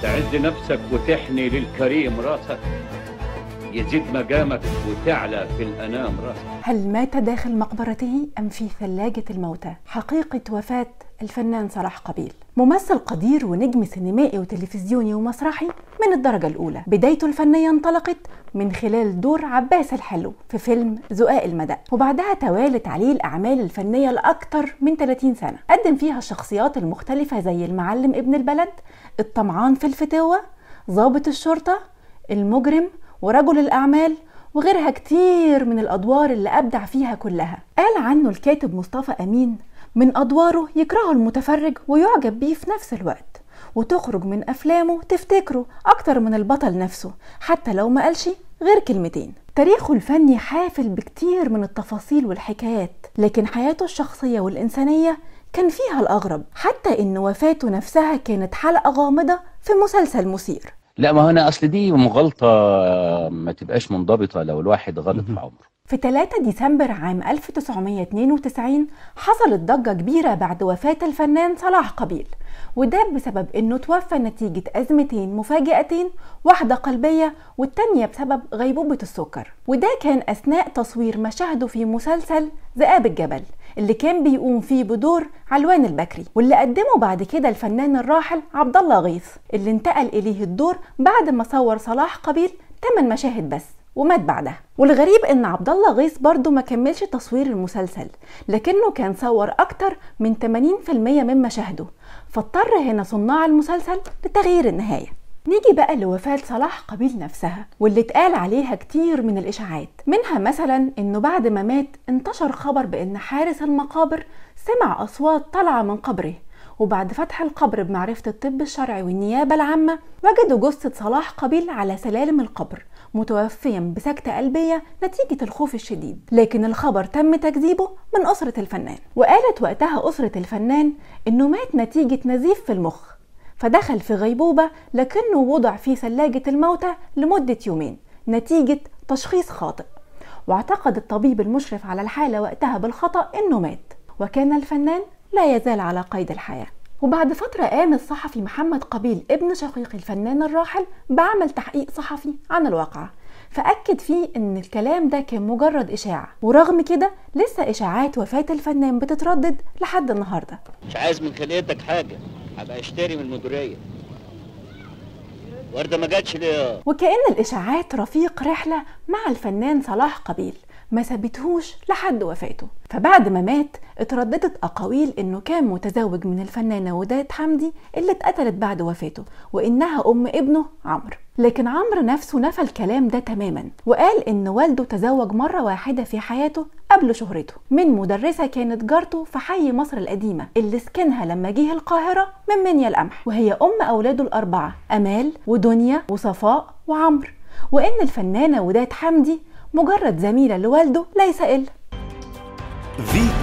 تعز نفسك وتحني للكريم راسك يزيد مقامك وتعلى في الأنام راسك هل مات داخل مقبرته أم في ثلاجة الموتى؟ حقيقة وفاة الفنان صلاح قبيل ممثل قدير ونجم سينمائي وتلفزيوني ومسرحي من الدرجة الأولى بدايته الفنية انطلقت من خلال دور عباس الحلو في فيلم زقاق المدى وبعدها توالت عليه الأعمال الفنية لأكثر من 30 سنة قدم فيها الشخصيات المختلفة زي المعلم ابن البلد الطمعان في الفتوة ضابط الشرطة المجرم ورجل الأعمال وغيرها كتير من الأدوار اللي أبدع فيها كلها قال عنه الكاتب مصطفى أمين من أدواره يكرهه المتفرج ويعجب بيه في نفس الوقت وتخرج من أفلامه تفتكره أكتر من البطل نفسه حتى لو ما قالش غير كلمتين تاريخه الفني حافل بكتير من التفاصيل والحكايات لكن حياته الشخصية والإنسانية كان فيها الأغرب حتى إن وفاته نفسها كانت حلقة غامضة في مسلسل مثير لا ما هنا أصل دي مغالطة ما تبقاش منضبطة لو الواحد غلط في عمره في 3 ديسمبر عام 1992 حصلت ضجة كبيرة بعد وفاة الفنان صلاح قبيل وده بسبب انه توفى نتيجة ازمتين مفاجئتين واحدة قلبية والتانية بسبب غيبوبة السكر وده كان اثناء تصوير مشاهده في مسلسل ذئاب الجبل اللي كان بيقوم فيه بدور علوان البكري واللي قدمه بعد كده الفنان الراحل عبد الله غيث اللي انتقل اليه الدور بعد ما صور صلاح قبيل 8 مشاهد بس ومات بعدها والغريب ان عبد الله غيث برضه ما كملش تصوير المسلسل لكنه كان صور اكتر من 80% من مشاهده فاضطر هنا صناع المسلسل لتغيير النهايه نيجي بقى لوفاة صلاح قبيل نفسها واللي اتقال عليها كتير من الإشاعات منها مثلا إنه بعد ما مات انتشر خبر بإن حارس المقابر سمع أصوات طالعة من قبره وبعد فتح القبر بمعرفة الطب الشرعي والنيابة العامة وجدوا جثة صلاح قبيل على سلالم القبر متوفيا بسكتة قلبية نتيجة الخوف الشديد لكن الخبر تم تكذيبه من أسرة الفنان وقالت وقتها أسرة الفنان إنه مات نتيجة نزيف في المخ فدخل في غيبوبة لكنه وضع في ثلاجة الموتى لمدة يومين نتيجة تشخيص خاطئ واعتقد الطبيب المشرف على الحالة وقتها بالخطأ إنه مات وكان الفنان لا يزال على قيد الحياة وبعد فترة قام الصحفي محمد قبيل ابن شقيق الفنان الراحل بعمل تحقيق صحفي عن الواقعة فأكد فيه إن الكلام ده كان مجرد إشاعة ورغم كده لسه إشاعات وفاة الفنان بتتردد لحد النهاردة مش عايز من خلقتك حاجة هبقى اشتري من المديرية وردة ما جاتش ليه وكأن الإشاعات رفيق رحلة مع الفنان صلاح قبيل ما سابتهوش لحد وفاته فبعد ما مات اترددت أقاويل إنه كان متزوج من الفنانة وداد حمدي اللي اتقتلت بعد وفاته وإنها أم ابنه عمرو لكن عمرو نفسه نفى الكلام ده تماما وقال إن والده تزوج مرة واحدة في حياته قبل شهرته من مدرسة كانت جارته في حي مصر القديمة اللي سكنها لما جه القاهرة من منيا القمح وهي أم أولاده الأربعة أمال ودنيا وصفاء وعمرو وإن الفنانة وداد حمدي مجرد زميلة لوالده ليس إلا فيتو